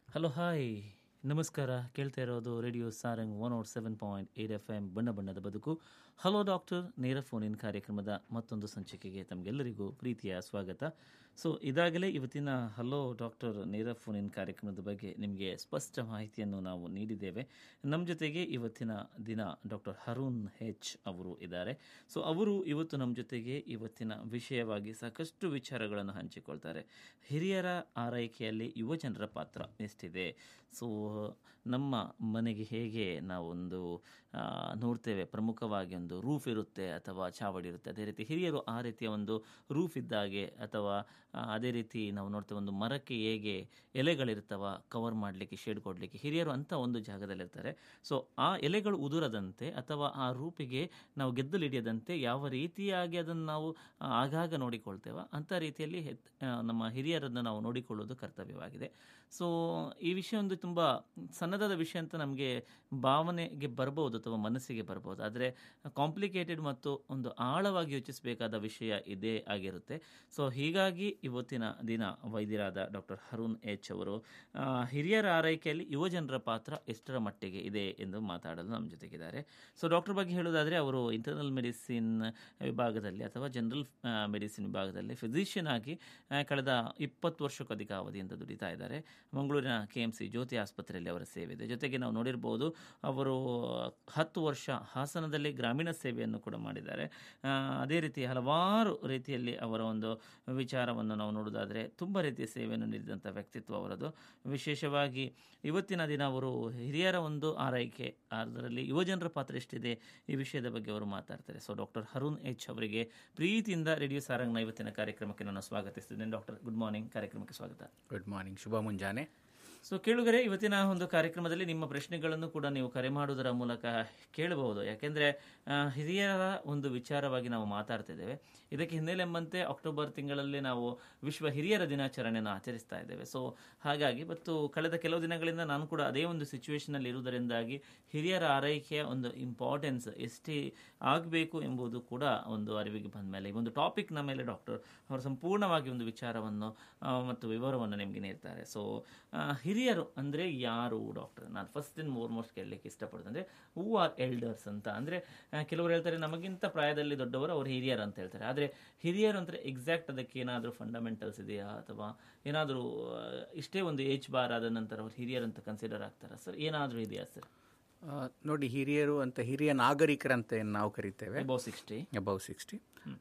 Hello hi ನಮಸ್ಕಾರ ಕೇಳ್ತಾ ಇರೋದು radio Sarang one nought seven point eight F M ಬಣ್ಣ ಬಣ್ಣದ ಬದುಕು ಹಲೋ ಡಾಕ್ಟರ್ ನೇರ ಫೋನ್ ಇನ್ ಕಾರ್ಯಕ್ರಮದ ಮತ್ತೊಂದು ಸಂಚಿಕೆಗೆ ತಮಗೆಲ್ಲರಿಗೂ ಪ್ರೀತಿಯ ಸ್ವಾಗತ ಸೊ ಇದಾಗಲೇ ಇವತ್ತಿನ ಹಲೋ ಡಾಕ್ಟರ್ ನೇರ ಫೋನ್ ಇನ್ ಕಾರ್ಯಕ್ರಮದ ಬಗ್ಗೆ ನಿಮಗೆ ಸ್ಪಷ್ಟ ಮಾಹಿತಿಯನ್ನು ನಾವು ನೀಡಿದ್ದೇವೆ ನಮ್ಮ ಜೊತೆಗೆ ಇವತ್ತಿನ ದಿನ ಡಾಕ್ಟರ್ ಹರೂನ್ ಹೆಚ್ ಅವರು ಇದ್ದಾರೆ ಸೊ ಅವರು ಇವತ್ತು ನಮ್ಮ ಜೊತೆಗೆ ಇವತ್ತಿನ ವಿಷಯವಾಗಿ ಸಾಕಷ್ಟು ವಿಚಾರಗಳನ್ನು ಹಂಚಿಕೊಳ್ತಾರೆ ಹಿರಿಯರ ಆರೈಕೆಯಲ್ಲಿ ಯುವಜನರ ಪಾತ್ರ ಎಷ್ಟಿದೆ ಸೊ ನಮ್ಮ ಮನೆಗೆ ಹೇಗೆ ನಾವೊಂದು ಆ, ನೋಡ್ತೇವೆ ಪ್ರಮುಖವಾಗಿ ಒಂದು ರೂಫ್ ಇರುತ್ತೆ ಅಥವಾ ಚಾವಡಿ ಇರುತ್ತೆ ಅದೇ ರೀತಿ ಹಿರಿಯರು ಆ ರೀತಿಯ ಒಂದು ರೂಫ್ ಇದ್ದಾಗೆ ಅಥವಾ ಆ, ಅದೇ ರೀತಿ ನಾವು ನೋಡ್ತೇವೆ ಒಂದು ಮರಕ್ಕೆ ಹೇಗೆ ಎಲೆಗಳಿರ್ತಾವ ಕವರ್ ಮಾಡಲಿಕ್ಕೆ ಶೇಡ್ ಕೊಡಲಿಕ್ಕೆ ಹಿರಿಯರು ಅಂತ ಒಂದು ಜಾಗದಲ್ಲಿರ್ತಾರೆ ಸೊ ಆ ಎಲೆಗಳು ಉದುರದಂತೆ ಅಥವಾ ಆ ರೂಪಿಗೆ ನಾವು ಗೆದ್ದಲಿಡಿಯದಂತೆ ಯಾವ ರೀತಿಯಾಗಿ ಅದನ್ನು ನಾವು ಆ, ಆಗಾಗ ನೋಡಿಕೊಳ್ತೇವೆ ಅಂಥ ರೀತಿಯಲ್ಲಿ ಹೆತ್- ಆ, ನಮ್ಮ ಹಿರಿಯರನ್ನು ನಾವು ನೋಡಿಕೊಳ್ಳೋದು ಕರ್ತವ್ಯವಾಗಿದೆ ಸೊ ಈ ವಿಷಯ ಒಂದು ತುಂಬ ಸಣ್ಣದಾದ ವಿಷಯ ಅಂತ ನಮಗೆ ಭಾವನೆಗೆ ಬರ್ಬೋದು ಅಥವಾ ಮನಸ್ಸಿಗೆ ಬರ್ಬೋದು ಆದರೆ ಕಾಂಪ್ಲಿಕೇಟೆಡ್ ಮತ್ತು ಒಂದು ಆಳವಾಗಿ ಯೋಚಿಸಬೇಕಾದ ವಿಷಯ ಇದೇ ಆಗಿರುತ್ತೆ ಸೊ ಹೀಗಾಗಿ ಇವತ್ತಿನ ದಿನ ವೈದ್ಯರಾದ ಡಾಕ್ಟರ್ ಹರುಣ್ ಎಚ್ ಅವರು ಆ, ಹಿರಿಯರ ಆರೈಕೆಯಲ್ಲಿ ಯುವಜನರ ಪಾತ್ರ ಎಷ್ಟರ ಮಟ್ಟಿಗೆ ಇದೆ ಎಂದು ಮಾತಾಡಲು ನಮ್ಮ ಜೊತೆಗಿದ್ದಾರೆ ಸೊ ಡಾಕ್ಟರ್ ಬಗ್ಗೆ ಹೇಳೋದಾದರೆ ಅವರು ಇಂಟರ್ನಲ್ ಮೆಡಿಸಿನ್ ವಿಭಾಗದಲ್ಲಿ ಅಥವಾ ಜನರಲ್ ಮೆಡಿಸಿನ್ ವಿಭಾಗದಲ್ಲಿ ಫಿಸಿಷಿಯನ್ ಆಗಿ ಆ, ಕಳೆದ ಇಪ್ಪತ್ತು ವರ್ಷಕ್ಕೂ ಅಧಿಕ ಅವಧಿಯಿಂದ ದುಡಿತಾ ಇದ್ದಾರೆ ಮಂಗಳೂರಿನ ಕೆ ಎಂ ಸಿ ಜ್ಯೋತಿ ಆಸ್ಪತ್ರೆಯಲ್ಲಿ ಅವರ ಸೇವೆ ಇದೆ ಜೊತೆಗೆ ನಾವು ನೋಡಿರ್ಬೋದು ಅವರು ಹತ್ತು ವರ್ಷ ಹಾಸನದಲ್ಲಿ ಗ್ರಾಮೀಣ ಸೇವೆಯನ್ನು ಕೂಡ ಮಾಡಿದ್ದಾರೆ ಆ, ಅದೇ ರೀತಿ ಹಲವಾರು ರೀತಿಯಲ್ಲಿ ಅವರ ಒಂದು ವಿಚಾರವನ್ನು ನಾವು ನೋಡೋದಾದರೆ ತುಂಬ ರೀತಿಯ ಸೇವೆಯನ್ನು ನೀಡಿದಂಥ ವ್ಯಕ್ತಿತ್ವ ಅವರದು ವಿಶೇಷವಾಗಿ ಇವತ್ತಿನ ದಿನ ಅವರು ಹಿರಿಯರ ಒಂದು ಆರೈಕೆ ಅದರಲ್ಲಿ ಯುವಜನರ ಪಾತ್ರ ಎಷ್ಟಿದೆ ಈ ವಿಷಯದ ಬಗ್ಗೆ ಅವರು ಮಾತಾಡ್ತಾರೆ ಸೊ ಡಾಕ್ಟರ್ ಹರುಣ್ ಎಚ್ ಅವರಿಗೆ ಪ್ರೀತಿಯಿಂದ ರೇಡಿಯೋ ಸಾರಂಗ್ನ ಇವತ್ತಿನ ಕಾರ್ಯಕ್ರಮಕ್ಕೆ ನಾನು ಸ್ವಾಗತಿಸ್ತಿದ್ದೇನೆ ಡಾಕ್ಟರ್ ಗುಡ್ ಮಾರ್ನಿಂಗ್ ಕಾರ್ಯಕ್ರಮಕ್ಕೆ ಸ್ವಾಗತ ಗುಡ್ ಮಾರ್ನಿಂಗ್ ಶುಭ ಮುಂಜಾನೆ ಸೊ ಕೇಳುಗರೆ ಇವತ್ತಿನ ಒಂದು ಕಾರ್ಯಕ್ರಮದಲ್ಲಿ ನಿಮ್ಮ ಪ್ರಶ್ನೆಗಳನ್ನು ಕೂಡ ನೀವು ಕರೆ ಮಾಡುವುದರ ಮೂಲಕ ಕೇಳಬಹುದು ಯಾಕೆಂದ್ರೆ ಆ, ಹಿರಿಯರ ಒಂದು ವಿಚಾರವಾಗಿ ನಾವು ಮಾತಾಡ್ತಿದ್ದೇವೆ ಇದಕ್ಕೆ ಹಿನ್ನೆಲೆ ಎಂಬಂತೆ ಅಕ್ಟೋಬರ್ ತಿಂಗಳಲ್ಲಿ ನಾವು ವಿಶ್ವ ಹಿರಿಯರ ದಿನಾಚರಣೆಯನ್ನು ಆಚರಿಸ್ತಾ ಇದ್ದೇವೆ ಸೊ ಹಾಗಾಗಿ ಮತ್ತು ಕಳೆದ ಕೆಲವು ದಿನಗಳಿಂದ ನಾನು ಕೂಡ ಅದೇ ಒಂದು ಸಿಚುವೇಶನ್ ಅಲ್ಲಿ ಇರುವುದರಿಂದಾಗಿ ಹಿರಿಯರ ಆರೈಕೆಯ ಒಂದು ಇಂಪಾರ್ಟೆನ್ಸ್ ಎಷ್ಟೇ ಆಗಬೇಕು ಎಂಬುದು ಕೂಡ ಒಂದು ಅರಿವಿಗೆ ಬಂದ ಮೇಲೆ ಈ ಒಂದು ಟಾಪಿಕ್ನ ಮೇಲೆ ಡಾಕ್ಟರ್ ಅವರು ಸಂಪೂರ್ಣವಾಗಿ ಒಂದು ವಿಚಾರವನ್ನು ಆ, ಮತ್ತು ವಿವರವನ್ನು ನಿಮಗೆ ನೀಡ್ತಾರೆ ಸೊ ಹಿರಿಯರು ಅಂದರೆ ಯಾರು ಡಾಕ್ಟರ್ ನಾನು ಫಸ್ಟ್ ಇನ್ ಮೋರ್ ಮೋಸ್ಟ್ ಕೇಳಲಿಕ್ಕೆ ಇಷ್ಟಪಡ್ತೇನೆ ಅಂದರೆ ಹೂ ಆರ್ ಎಲ್ಡರ್ಸ್ ಅಂತ ಅಂದರೆ ಕೆಲವರು ಹೇಳ್ತಾರೆ ನಮಗಿಂತ ಪ್ರಾಯದಲ್ಲಿ ದೊಡ್ಡವರು ಅವರು ಹಿರಿಯರು ಅಂತ ಹೇಳ್ತಾರೆ ಆದರೆ ಹಿರಿಯರು ಅಂದರೆ ಎಕ್ಸಾಕ್ಟ್ ಅದಕ್ಕೆ ಏನಾದರೂ ಫಂಡಮೆಂಟಲ್ಸ್ ಇದೆಯಾ ಅಥವಾ ಏನಾದರೂ ಇಷ್ಟೇ ಒಂದು ಏಜ್ ಬಾರ್ ಆದ ನಂತರ ಅವರು ಹಿರಿಯರು ಅಂತ ಕನ್ಸಿಡರ್ ಆಗ್ತಾರಾ ಸರ್ ಏನಾದರೂ ಇದೆಯಾ ಸರ್ ಆ, ನೋಡಿ ಹಿರಿಯರು ಅಂತ ಹಿರಿಯ ನಾಗರಿಕರಂತ ಏನು ನಾವು ಕರಿತೇವೆ ಅಬೌ ಸಿಕ್ಸ್ಟಿ ಅಬೌವ್ ಸಿಕ್ಸ್ಟಿ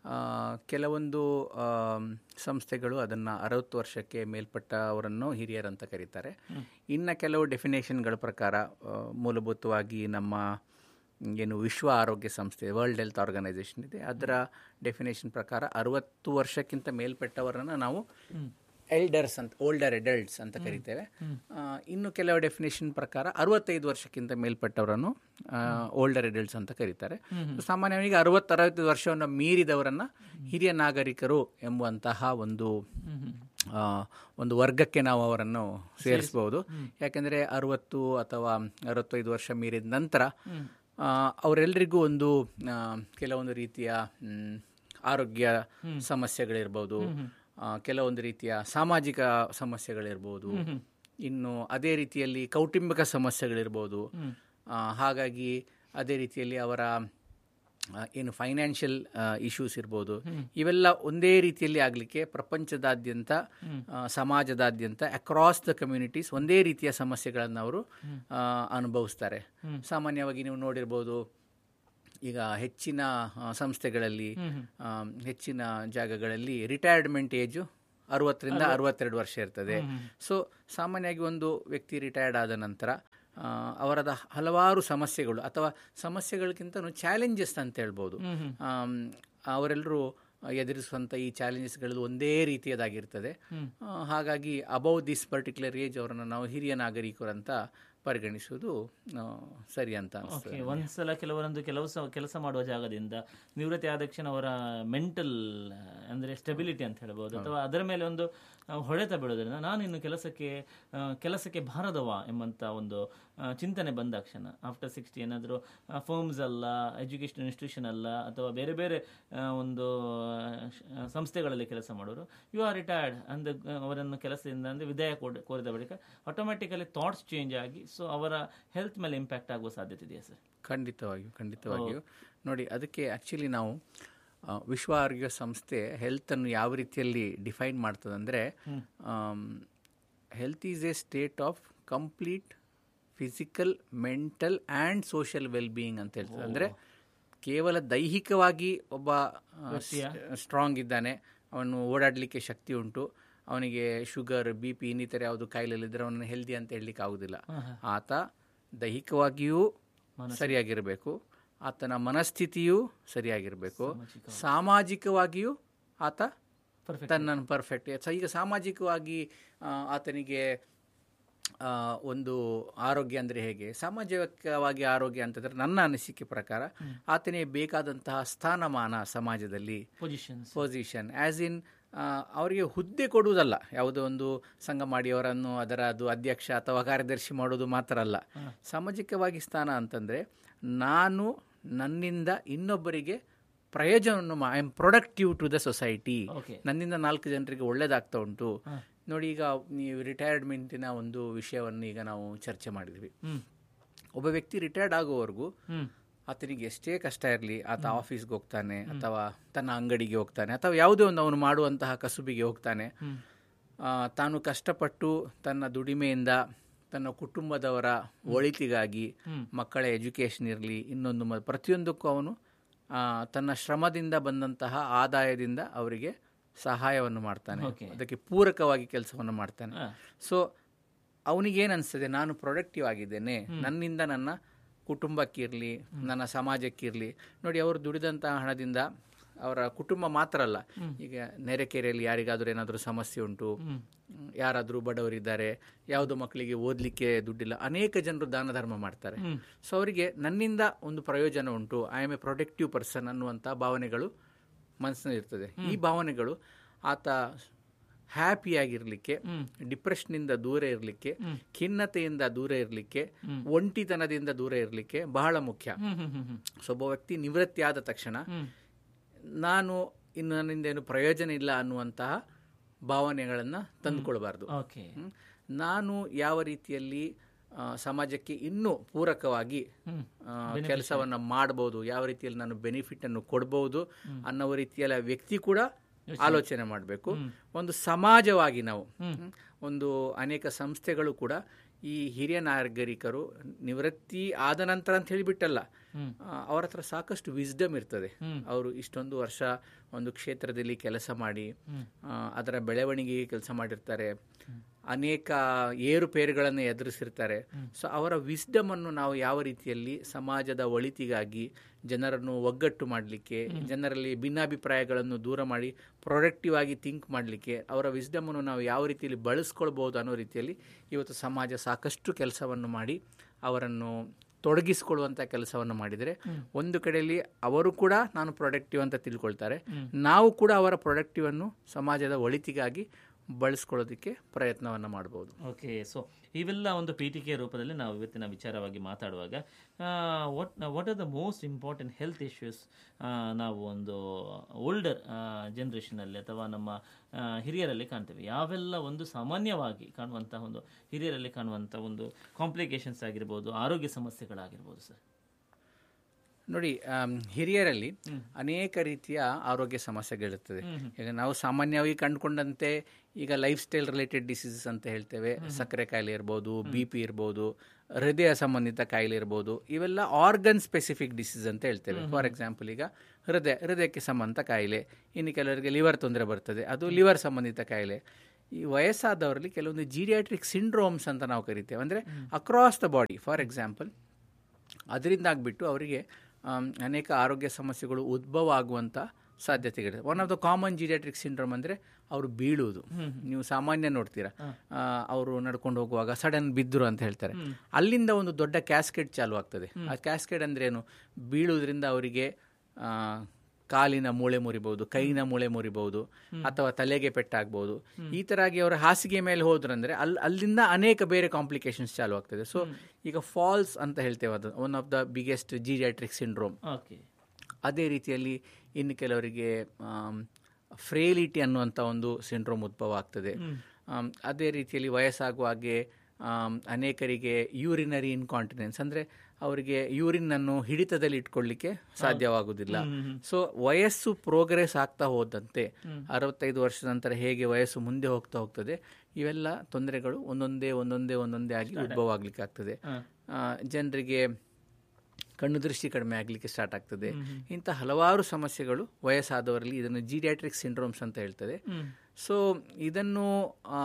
ಕೆಲವೊಂದು ಆಮ್, ಸಂಸ್ಥೆಗಳು ಅದನ್ನು ಅರವತ್ತು ವರ್ಷಕ್ಕೆ ಮೇಲ್ಪಟ್ಟವರನ್ನು ಹಿರಿಯರಂತ ಕರೀತಾರೆ ಇನ್ನು ಕೆಲವು ಡೆಫಿನೇಷನ್ಗಳ ಪ್ರಕಾರ ಆ, ಮೂಲಭೂತವಾಗಿ ನಮ್ಮ ಏನು ವಿಶ್ವ ಆರೋಗ್ಯ ಸಂಸ್ಥೆ ವರ್ಲ್ಡ್ ಹೆಲ್ತ್ ಆರ್ಗನೈಸೇಷನ್ ಇದೆ ಅದರ ಡೆಫಿನೇಷನ್ ಪ್ರಕಾರ ಅರವತ್ತು ವರ್ಷಕ್ಕಿಂತ ಮೇಲ್ಪಟ್ಟವರನ್ನು ನಾವು ಎಲ್ಡರ್ಸ್ ಅಂತ ಓಲ್ಡರ್ ಎಡಲ್ಟ್ಸ್ ಅಂತ ಕರಿತೇವೆ ಆ, ಇನ್ನು ಕೆಲವು ಡೆಫಿನೇಷನ್ ಪ್ರಕಾರ ಅರವತ್ತೈದು ವರ್ಷಕ್ಕಿಂತ ಮೇಲ್ಪಟ್ಟವರನ್ನು ಓಲ್ಡರ್ ಎಡಲ್ಟ್ಸ್ ಅಂತ ಕರೀತಾರೆ ಸಾಮಾನ್ಯವಾಗಿ ಅರವತ್ತು ಅರವತ್ತೈದು ವರ್ಷವನ್ನು ಮೀರಿದವರನ್ನ ಹಿರಿಯ ನಾಗರಿಕರು ಎಂಬುವಂತಹ ಒಂದು ಆ, ಒಂದು ವರ್ಗಕ್ಕೆ ನಾವು ಅವರನ್ನು ಸೇರಿಸಬಹುದು ಯಾಕೆಂದರೆ ಅರವತ್ತು ಅಥವಾ ಅರವತ್ತೈದು ವರ್ಷ ಮೀರಿದ ನಂತರ ಆ, ಅವರೆಲ್ಲರಿಗೂ ಒಂದು ಆ, ಕೆಲವೊಂದು ರೀತಿಯ ಮ್, ಆರೋಗ್ಯ ಸಮಸ್ಯೆಗಳಿರ್ಬೋದು ಆ, ಕೆಲವೊಂದು ರೀತಿಯ ಸಾಮಾಜಿಕ ಸಮಸ್ಯೆಗಳಿರ್ಬೋದು ಇನ್ನು ಅದೇ ರೀತಿಯಲ್ಲಿ ಕೌಟುಂಬಿಕ ಸಮಸ್ಯೆಗಳಿರ್ಬೋದು ಆ, ಹಾಗಾಗಿ ಅದೇ ರೀತಿಯಲ್ಲಿ ಅವರ ಆ, ಏನು ಫೈನಾನ್ಷಿಯಲ್ ಇಶ್ಯೂಸ್ ಇರ್ಬೋದು ಇವೆಲ್ಲ ಒಂದೇ ರೀತಿಯಲ್ಲಿ ಆಗಲಿಕ್ಕೆ ಪ್ರಪಂಚದಾದ್ಯಂತ ಆ, ಸಮಾಜದಾದ್ಯಂತ ಅಕ್ರಾಸ್ ದ ಕಮ್ಯುನಿಟೀಸ್ ಒಂದೇ ರೀತಿಯ ಸಮಸ್ಯೆಗಳನ್ನು ಅವರು ಆ, ಅನುಭವಿಸ್ತಾರೆ ಸಾಮಾನ್ಯವಾಗಿ ನೀವು ನೋಡಿರ್ಬೋದು ಈಗ ಹೆಚ್ಚಿನ ಆ, ಸಂಸ್ಥೆಗಳಲ್ಲಿ ಆ, ಹೆಚ್ಚಿನ ಜಾಗಗಳಲ್ಲಿ ರಿಟೈರ್ಡ್ಮೆಂಟ್ ಏಜು ಅರವತ್ತರಿಂದ ಅರವತ್ತೆರಡು ವರ್ಷ ಇರ್ತದೆ ಸೊ ಸಾಮಾನ್ಯವಾಗಿ ಒಂದು ವ್ಯಕ್ತಿ ರಿಟೈರ್ಡ್ ಆದ ನಂತರ ಆ, ಅವರದ ಹಲವಾರು ಸಮಸ್ಯೆಗಳು ಅಥವಾ ಸಮಸ್ಯೆಗಳಿಗಿಂತ ಚಾಲೆಂಜಸ್ ಅಂತ ಹೇಳ್ಬೋದು ಆಮ್, ಅವರೆಲ್ಲರೂ ಎದುರಿಸುವಂಥ ಈ ಚಾಲೆಂಜಸ್ಗಳು ಒಂದೇ ರೀತಿಯದಾಗಿರ್ತದೆ ಆ, ಹಾಗಾಗಿ ಅಬೌವ್ ದಿಸ್ ಪರ್ಟಿಕ್ಯುಲರ್ ಏಜ್ ಅವರನ್ನು ನಾವು ಹಿರಿಯ ನಾಗರಿಕರು ಅಂತ ಪರಿಗಣಿಸುವುದು ಆ, ಸರಿ ಅಂತ ಅನಿಸ್ತದೆ ಓಕೆ ಒಂದ್ಸಲ ಕೆಲವರೊಂದು ಕೆಲಸ ಕೆಲಸ ಮಾಡುವ ಜಾಗದಿಂದ ನಿವೃತ್ತಿ ಆದ ತಕ್ಷಣ ಅವರ ಮೆಂಟಲ್ ಅಂದ್ರೆ ಸ್ಟೆಬಿಲಿಟಿ ಅಂತ ಹೇಳ್ಬೋದು ಅಥವಾ ಅದರ ಮೇಲೆ ಒಂದು ಆ, ಹೊಡೆತ ಬೀಳೋದ್ರಿಂದ ನಾನು ಇನ್ನು ಕೆಲಸಕ್ಕೆ ಆ, ಕೆಲಸಕ್ಕೆ ಬಾರದವ ಎಂಬಂತ ಒಂದು ಆ, ಚಿಂತನೆ ಬಂದಾಕ್ಷಣ ಆಫ್ಟರ್ ಸಿಕ್ಸ್ಟಿ ಏನಾದರೂ ಫರ್ಮ್ಸ್ ಅಲ್ಲ ಎಜುಕೇಷನ್ ಇನ್ಸ್ಟಿಟ್ಯೂಷನ್ ಅಲ್ಲ ಅಥವಾ ಬೇರೆ ಬೇರೆ ಆ, ಒಂದು ಆ, ಶ- ಆ, ಸಂಸ್ಥೆಗಳಲ್ಲಿ ಕೆಲಸ ಮಾಡೋರು ಯು ಆರ್ ರಿಟೈರ್ಡ್ ಅಂದ ಅವರನ್ನು ಕೆಲಸದಿಂದ ಅಂದರೆ ವಿದಾಯ ಕೋಡ್ ಕೋರಿದ ಬಳಿಕ ಆಟೋಮೆಟಿಕಲಿ ಥಾಟ್ಸ್ ಚೇಂಜ್ ಆಗಿ ಸೊ ಅವರ ಹೆಲ್ತ್ ಮೇಲೆ ಇಂಪ್ಯಾಕ್ಟ್ ಆಗುವ ಸಾಧ್ಯತೆ ಇದೆಯಾ ಸರ್ ಖಂಡಿತವಾಗಿಯೂ ಖಂಡಿತವಾಗಿಯೂ ನೋಡಿ ಅದಕ್ಕೆ ಆ್ಯಕ್ಚುಲಿ ನಾವು ಆ, ವಿಶ್ವ ಆರೋಗ್ಯ ಸಂಸ್ಥೆ ಹೆಲ್ತನ್ನು ಯಾವ ರೀತಿಯಲ್ಲಿ ಡಿಫೈನ್ ಮಾಡ್ತದೆ ಅಂದರೆ health is a state of complete physical mental and social well being ಅಂತ ಹೇಳ್ತದೆ ಅಂದರೆ ಕೇವಲ ದೈಹಿಕವಾಗಿ ಒಬ್ಬ ಸ್ಟ್ರಾಂಗ್ ಇದ್ದಾನೆ ಅವನು ಓಡಾಡಲಿಕ್ಕೆ ಶಕ್ತಿ ಉಂಟು ಅವನಿಗೆ ಶುಗರ್ ಬಿ ಪಿ ಇನ್ನಿತರ ಯಾವುದು ಕಾಯಿಲೆಗಳಿದ್ದರೆ ಅವನನ್ನು ಹೆಲ್ದಿ ಅಂತ ಹೇಳಲಿಕ್ಕೆ ಆಗೋದಿಲ್ಲ ಆತ ದೈಹಿಕವಾಗಿಯೂ ಸರಿಯಾಗಿರಬೇಕು ಆತನ ಮನಸ್ಥಿತಿಯೂ ಸರಿಯಾಗಿರಬೇಕು ಸಾಮಾಜಿಕವಾಗಿಯೂ ಆತ Perfect. ತನ್ನನ್ನು ಪರ್ಫೆಕ್ಟ್ ಈಗ ಸಾಮಾಜಿಕವಾಗಿ ಆ, ಆತನಿಗೆ ಆ, ಒಂದು ಆರೋಗ್ಯ ಅಂದರೆ ಹೇಗೆ ಸಾಮಾಜಿಕವಾಗಿ ಆರೋಗ್ಯ ಅಂತಂದರೆ ನನ್ನ ಅನಿಸಿಕೆ ಪ್ರಕಾರ ಆತನಿಗೆ ಬೇಕಾದಂತಹ ಸ್ಥಾನಮಾನ ಸಮಾಜದಲ್ಲಿ ಪೊಸಿಷನ್ಸ್ ಪೊಸಿಷನ್ ಆ್ಯಸ್ ಇನ್ ಅವರಿಗೆ ಹುದ್ದೆ ಕೊಡುವುದಲ್ಲ ಯಾವುದೋ ಒಂದು ಸಂಘ ಮಾಡಿ ಅವರನ್ನು ಅದರ ಅದು ಅಧ್ಯಕ್ಷ ಅಥವಾ ಕಾರ್ಯದರ್ಶಿ ಮಾಡೋದು ಮಾತ್ರ ಅಲ್ಲ ಸಾಮಾಜಿಕವಾಗಿ ಸ್ಥಾನ ಅಂತಂದರೆ ನಾನು ನನ್ನಿಂದ ಇನ್ನೊಬ್ಬರಿಗೆ ಪ್ರಯೋಜನವನ್ನು I am productive to the society okay ನನ್ನಿಂದ ನಾಲ್ಕು ಜನರಿಗೆ ಒಳ್ಳೇದಾಗ್ತಾ ಉಂಟು ನೋಡಿ ಈಗ ನೀವು ರಿಟೈರ್ಮೆಂಟಿನ ಒಂದು ವಿಷಯವನ್ನು ಈಗ ನಾವು ಚರ್ಚೆ ಮಾಡಿದ್ವಿ ಹ್ಮ್ ಒಬ್ಬ ವ್ಯಕ್ತಿ ರಿಟೈರ್ಡ್ ಆಗುವವರೆಗೂ ಹ್ಮ್ ಆತನಿಗೆ ಎಷ್ಟೇ ಕಷ್ಟ ಇರಲಿ ಆತ ಆಫೀಸ್ಗೆ ಹೋಗ್ತಾನೆ ಅಥವಾ ತನ್ನ ಅಂಗಡಿಗೆ ಹೋಗ್ತಾನೆ ಅಥವಾ ಯಾವುದೇ ಒಂದು ಅವನು ಮಾಡುವಂತಹ ಕಸುಬಿಗೆ ಹೋಗ್ತಾನೆ ಹ್ಮ್ ಆ, ತಾನು ಕಷ್ಟಪಟ್ಟು ತನ್ನ ದುಡಿಮೆಯಿಂದ ತನ್ನ ಕುಟುಂಬದವರ ಒಳಿತಿಗಾಗಿ ಹ್ಮ್. ಮಕ್ಕಳ ಎಜುಕೇಷನ್ ಇರಲಿ ಇನ್ನೊಂದು ಮ ಪ್ರತಿಯೊಂದಕ್ಕೂ ಅವನು ಆ, ತನ್ನ ಶ್ರಮದಿಂದ ಬಂದಂತಹ ಆದಾಯದಿಂದ ಅವರಿಗೆ ಸಹಾಯವನ್ನು ಮಾಡ್ತಾನೆ Okay. ಅದಕ್ಕೆ ಪೂರಕವಾಗಿ ಕೆಲಸವನ್ನು ಮಾಡ್ತಾನೆ ಆ, ಸೊ ಅವನಿಗೇನು ಅನಿಸ್ತದೆ ನಾನು ಪ್ರೊಡಕ್ಟಿವ್ ಆಗಿದ್ದೇನೆ ನನ್ನಿಂದ ನನ್ನ ಕುಟುಂಬಕ್ಕಿರಲಿ ನನ್ನ ಸಮಾಜಕ್ಕಿರಲಿ ನೋಡಿ ಅವರು ದುಡಿದಂತಹ ಹಣದಿಂದ ಅವರ ಕುಟುಂಬ ಮಾತ್ರ ಅಲ್ಲ ಈಗ ನೆರೆಕೆರೆಯಲ್ಲಿ ಯಾರಿಗಾದರೂ ಏನಾದರೂ ಸಮಸ್ಯೆ ಉಂಟು ಹ್ಮ್ ಯಾರಾದರೂ ಬಡವರಿದ್ದಾರೆ ಯಾವುದೋ ಮಕ್ಕಳಿಗೆ ಓದಲಿಕ್ಕೆ ದುಡ್ಡಿಲ್ಲ ಅನೇಕ ಜನರು ದಾನ ಧರ್ಮ ಮಾಡ್ತಾರೆ ಹ್ಮ್. ಸೊ ಅವರಿಗೆ ನನ್ನಿಂದ ಒಂದು ಪ್ರಯೋಜನ ಉಂಟು I am a productive person ಅನ್ನುವಂಥ ಭಾವನೆಗಳು ಮನಸ್ಸಿನಲ್ಲಿ ಇರ್ತದೆ ಈ ಭಾವನೆಗಳು ಆತ ಹ್ಯಾಪಿಯಾಗಿರಲಿಕ್ಕೆ ಡಿಪ್ರೆಷನ್ನಿಂದ ದೂರ ಇರಲಿಕ್ಕೆ ಖಿನ್ನತೆಯಿಂದ ದೂರ ಇರಲಿಕ್ಕೆ ಒಂಟಿತನದಿಂದ ದೂರ ಇರಲಿಕ್ಕೆ ಬಹಳ ಮುಖ್ಯ ಹ್ಮ್ ಹ್ಮ್ ಹ್ಮ್ ಹ್ಮ್ ಸೊ ಒಬ್ಬ ವ್ಯಕ್ತಿ ನಿವೃತ್ತಿ ಆದ ತಕ್ಷಣ ಹ್ಮ್ ನಾನು ಇನ್ನು ನನ್ನಿಂದ ಏನು ಪ್ರಯೋಜನ ಇಲ್ಲ ಅನ್ನುವಂತಹ ಭಾವನೆಗಳನ್ನು ತಂದುಕೊಳ್ಬಾರ್ದು ಓಕೆ ಹ್ಮ್. ನಾನು ಯಾವ ರೀತಿಯಲ್ಲಿ ಆ, ಸಮಾಜಕ್ಕೆ ಇನ್ನೂ ಪೂರಕವಾಗಿ ಹ್ಮ್ ಕೆಲಸವನ್ನು ಮಾಡಬಹುದು ಯಾವ ರೀತಿಯಲ್ಲಿ ನಾನು ಬೆನಿಫಿಟ್ ಅನ್ನು ಕೊಡಬಹುದು ಅನ್ನೋ ರೀತಿಯ ವ್ಯಕ್ತಿ ಕೂಡ ಆಲೋಚನೆ ಮಾಡಬೇಕು ಒಂದು ಸಮಾಜವಾಗಿ ನಾವು ಹ್ಮ್, ಒಂದು ಅನೇಕ ಸಂಸ್ಥೆಗಳು ಕೂಡ ಈ ಹಿರಿಯ ನಾಗರಿಕರು ನಿವೃತ್ತಿ ಆದ ನಂತರ ಅಂತ ಹೇಳಿಬಿಟ್ಟಲ್ಲ ಹ್ಮ್. ಆ, ಅವ್ರ ಹತ್ರ ಸಾಕಷ್ಟು ವಿಸ್ಡಮ್ ಇರ್ತದೆ ಹ್ಮ್. ಅವರು ಇಷ್ಟೊಂದು ವರ್ಷ ಒಂದು ಕ್ಷೇತ್ರದಲ್ಲಿ ಕೆಲಸ ಮಾಡಿ ಹ್ಮ್. ಆ, ಅದರ ಬೆಳವಣಿಗೆಗೆ ಕೆಲಸ ಮಾಡಿರ್ತಾರೆ ಅನೇಕ ಏರುಪೇರುಗಳನ್ನು ಎದುರಿಸಿರ್ತಾರೆ ಸೊ ಅವರ ವಿಸ್ಡಮ್ ಅನ್ನು ನಾವು ಯಾವ ರೀತಿಯಲ್ಲಿ ಸಮಾಜದ ಒಳಿತಿಗಾಗಿ ಜನರನ್ನು ಒಗ್ಗಟ್ಟು ಮಾಡಲಿಕ್ಕೆ ಜನರಲ್ಲಿ ಭಿನ್ನಾಭಿಪ್ರಾಯಗಳನ್ನು ದೂರ ಮಾಡಿ ಪ್ರೊಡಕ್ಟಿವ್ ಆಗಿ ಥಿಂಕ್ ಮಾಡಲಿಕ್ಕೆ ಅವರ ವಿಸ್ಡಮ್ ಅನ್ನು ನಾವು ಯಾವ ರೀತಿಯಲ್ಲಿ ಬಳಸ್ಕೊಳ್ಬಹುದು ಅನ್ನೋ ರೀತಿಯಲ್ಲಿ ಇವತ್ತು ಸಮಾಜ ಸಾಕಷ್ಟು ಕೆಲಸವನ್ನು ಮಾಡಿ ಅವರನ್ನು ತೊಡಗಿಸಿಕೊಳ್ಳುವಂಥ ಕೆಲಸವನ್ನು ಮಾಡಿದರೆ ಒಂದು ಕಡೆಯಲ್ಲಿ ಅವರು ಕೂಡ ನಾನು ಪ್ರೊಡಕ್ಟಿವ್ ಅಂತ ತಿಳ್ಕೊಳ್ತಾರೆ ನಾವು ಕೂಡ ಅವರ ಪ್ರೊಡಕ್ಟಿವ್ ಅನ್ನು ಸಮಾಜದ ಒಳಿತಿಗಾಗಿ ಬಳಸ್ಕೊಳ್ಳೋದಕ್ಕೆ ಪ್ರಯತ್ನವನ್ನು ಮಾಡ್ಬೋದು ಓಕೆ ಸೊ ಇವೆಲ್ಲ ಒಂದು ಪೀಠಿಕೆಯ ರೂಪದಲ್ಲಿ ನಾವು ಇವತ್ತಿನ ವಿಚಾರವಾಗಿ ಮಾತಾಡುವಾಗ what what are the most important health issues ನಾವು ಒಂದು ಓಲ್ಡರ್ ಜನ್ರೇಷನಲ್ಲಿ ಅಥವಾ ನಮ್ಮ ಆ, ಹಿರಿಯರಲ್ಲಿ ಕಾಣ್ತೇವೆ ಯಾವೆಲ್ಲ ಒಂದು ಸಾಮಾನ್ಯವಾಗಿ ಕಾಣುವಂತಹ ಒಂದು ಹಿರಿಯರಲ್ಲಿ ಕಾಣುವಂಥ ಒಂದು ಕಾಂಪ್ಲಿಕೇಶನ್ಸ್ ಆಗಿರ್ಬೋದು ಆರೋಗ್ಯ ಸಮಸ್ಯೆಗಳಾಗಿರ್ಬೋದು ಸರ್ ನೋಡಿ ಆಮ್, ಹಿರಿಯರಲ್ಲಿ ಅನೇಕ ರೀತಿಯ ಆರೋಗ್ಯ ಸಮಸ್ಯೆಗಳಿರ್ತದೆ ಈಗ ನಾವು ಸಾಮಾನ್ಯವಾಗಿ ಕಂಡುಕೊಂಡಂತೆ ಈಗ ಲೈಫ್ ಸ್ಟೈಲ್ ರಿಲೇಟೆಡ್ ಡಿಸೀಸಸ್ ಅಂತ ಹೇಳ್ತೇವೆ ಸಕ್ಕರೆ ಕಾಯಿಲೆ ಇರ್ಬೋದು ಬಿ ಪಿ ಇರ್ಬೋದು ಹೃದಯ ಸಂಬಂಧಿತ ಕಾಯಿಲೆ ಇರ್ಬೋದು ಇವೆಲ್ಲ ಆರ್ಗನ್ ಸ್ಪೆಸಿಫಿಕ್ ಡಿಸೀಸ್ ಅಂತ ಹೇಳ್ತೇವೆ ಫಾರ್ ಎಕ್ಸಾಂಪಲ್ ಈಗ ಹೃದಯ ಹೃದಯಕ್ಕೆ ಸಂಬಂಧ ಕಾಯಿಲೆ ಇನ್ನು ಕೆಲವರಿಗೆ ಲಿವರ್ ತೊಂದರೆ ಬರ್ತದೆ ಅದು ಲಿವರ್ ಸಂಬಂಧಿತ ಕಾಯಿಲೆ ಈ ವಯಸ್ಸಾದವರಲ್ಲಿ ಕೆಲವೊಂದು ಜೀರಿಯಾಟ್ರಿಕ್ ಸಿಂಡ್ರೋಮ್ಸ್ ಅಂತ ನಾವು ಕರಿತೇವೆ ಅಂದರೆ across the body for example ಅದರಿಂದ ಆಗಿಬಿಟ್ಟು ಅವರಿಗೆ ಆಮ್, ಅನೇಕ ಆರೋಗ್ಯ ಸಮಸ್ಯೆಗಳು ಉದ್ಭವ ಆಗುವಂಥ ಸಾಧ್ಯತೆಗಳಿದೆ one of the common geriatric syndrome ಅಂದರೆ ಅವರು ಬೀಳುವುದು ನೀವು ಸಾಮಾನ್ಯ ನೋಡ್ತೀರಾ ಆ, ಅವರು ನಡ್ಕೊಂಡು ಹೋಗುವಾಗ ಸಡನ್ ಬಿದ್ದರು ಅಂತ ಹೇಳ್ತಾರೆ ಅಲ್ಲಿಂದ ಒಂದು ದೊಡ್ಡ ಕ್ಯಾಸ್ಕೆಡ್ ಚಾಲು ಆಗ್ತದೆ ಆ ಕ್ಯಾಸ್ಕೆಡ್ ಅಂದ್ರೆ ಏನು ಬೀಳುವುದರಿಂದ ಅವರಿಗೆ ಆ, ಕಾಲಿನ ಮೂಳೆ ಮುರಿಬಹುದು ಕೈನ ಮೂಳೆ ಮುರಿಬಹುದು ಅಥವಾ ತಲೆಗೆ ಪೆಟ್ಟಾಗಬಹುದು ಈ ತರಾಗಿ ಅವರ ಹಾಸಿಗೆ ಮೇಲೆ ಹೋದ್ರಂದ್ರೆ ಅಲ್ಲಿ ಅಲ್ಲಿಂದ ಅನೇಕ ಬೇರೆ ಕಾಂಪ್ಲಿಕೇಶನ್ಸ್ ಚಾಲು ಆಗ್ತದೆ ಸೊ ಈಗ ಫಾಲ್ಸ್ ಅಂತ ಹೇಳ್ತೇವೆ ಅದು one of the biggest geriatric syndrome okay ಅದೇ ರೀತಿಯಲ್ಲಿ ಇನ್ನು ಕೆಲವರಿಗೆ ಫ್ರೇಲಿಟಿ ಅನ್ನುವಂಥ ಒಂದು ಸಿಂಡ್ರೋಮ್ ಉದ್ಭವ ಆಗ್ತದೆ ಆಮ್, ಅದೇ ರೀತಿಯಲ್ಲಿ ವಯಸ್ಸಾಗುವಾಗೆ ಆಮ್, ಅನೇಕರಿಗೆ ಯೂರಿನರಿ ಇನ್ಕಾಂಟಿನೆನ್ಸ್ ಅಂದರೆ ಅವರಿಗೆ ಯೂರಿನನ್ನು ಹಿಡಿತದಲ್ಲಿ ಇಟ್ಕೊಳ್ಳಿಕ್ಕೆ ಸಾಧ್ಯವಾಗುವುದಿಲ್ಲ ಸೊ ವಯಸ್ಸು ಪ್ರೋಗ್ರೆಸ್ ಆಗ್ತಾ ಹೋದಂತೆ ಅರವತ್ತೈದು ವರ್ಷದ ನಂತರ ಹೇಗೆ ವಯಸ್ಸು ಮುಂದೆ ಹೋಗ್ತಾ ಹೋಗ್ತದೆ ಇವೆಲ್ಲ ತೊಂದರೆಗಳು ಒಂದೊಂದೇ ಒಂದೊಂದೇ ಒಂದೊಂದೇ ಆಗಿ ಉದ್ಭವ ಆಗ್ಲಿಕ್ಕೆ ಆಗ್ತದೆ ಜನರಿಗೆ ಕಣ್ಣು ದೃಷ್ಟಿ ಕಡಿಮೆ ಆಗಲಿಕ್ಕೆ ಸ್ಟಾರ್ಟ್ ಆಗ್ತದೆ ಇಂಥ ಹಲವಾರು ಸಮಸ್ಯೆಗಳು ವಯಸ್ಸಾದವರಲ್ಲಿ ಇದನ್ನು ಜೀರಿಯಾಟ್ರಿಕ್ ಸಿಂಡ್ರೋಮ್ಸ್ ಅಂತ ಹೇಳ್ತದೆ ಸೊ ಇದನ್ನು ಆ,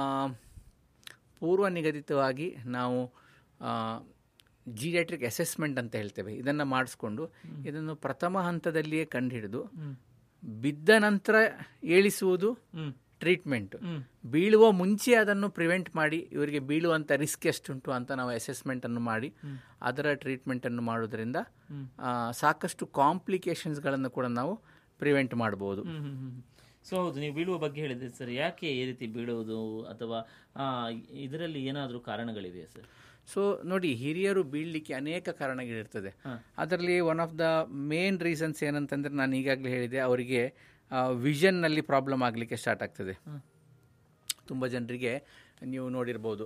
ಪೂರ್ವ ನಿಗದಿತವಾಗಿ ನಾವು ಜೀರಿಯಾಟ್ರಿಕ್ ಅಸೆಸ್ಮೆಂಟ್ ಅಂತ ಹೇಳ್ತೇವೆ ಇದನ್ನು ಮಾಡಿಸ್ಕೊಂಡು ಇದನ್ನು ಪ್ರಥಮ ಹಂತದಲ್ಲಿಯೇ ಕಂಡುಹಿಡಿದು ಬಿದ್ದ ನಂತರ ಏಳಿಸುವುದು ಟ್ರೀಟ್ಮೆಂಟ್ ಬೀಳುವ ಮುಂಚೆ ಅದನ್ನು ಪ್ರಿವೆಂಟ್ ಮಾಡಿ ಇವರಿಗೆ ಬೀಳುವಂಥ ರಿಸ್ಕ್ ಎಷ್ಟುಂಟು ಅಂತ ನಾವು ಅಸೆಸ್ಮೆಂಟ್ ಅನ್ನು ಮಾಡಿ ಅದರ ಟ್ರೀಟ್ಮೆಂಟ್ ಅನ್ನು ಮಾಡೋದ್ರಿಂದ ಆ, ಸಾಕಷ್ಟು ಕಾಂಪ್ಲಿಕೇಶನ್ಸ್ಗಳನ್ನು ಕೂಡ ನಾವು ಪ್ರಿವೆಂಟ್ ಮಾಡಬಹುದು ಸೊ ಹೌದು ನೀವು ಬೀಳುವ ಬಗ್ಗೆ ಹೇಳಿದ್ರಿ ಸರ್ ಯಾಕೆ ಈ ರೀತಿ ಬೀಳುವುದು ಅಥವಾ ಆ, ಇದರಲ್ಲಿ ಏನಾದರೂ ಕಾರಣಗಳಿವೆಯಾ ಸರ್ ಸೊ ನೋಡಿ ಹಿರಿಯರು ಬೀಳಲಿಕ್ಕೆ ಅನೇಕ ಕಾರಣಗಳಿರ್ತದೆ ಅದರಲ್ಲಿ one of the main reasons ಏನಂತಂದ್ರೆ ನಾನು ಈಗಾಗಲೇ ಹೇಳಿದೆ ಅವರಿಗೆ ವಿಷನ್ನಲ್ಲಿ ಪ್ರಾಬ್ಲಮ್ ಆಗಲಿಕ್ಕೆ ಸ್ಟಾರ್ಟ್ ಆಗ್ತದೆ ತುಂಬ ಜನರಿಗೆ ನೀವು ನೋಡಿರ್ಬೋದು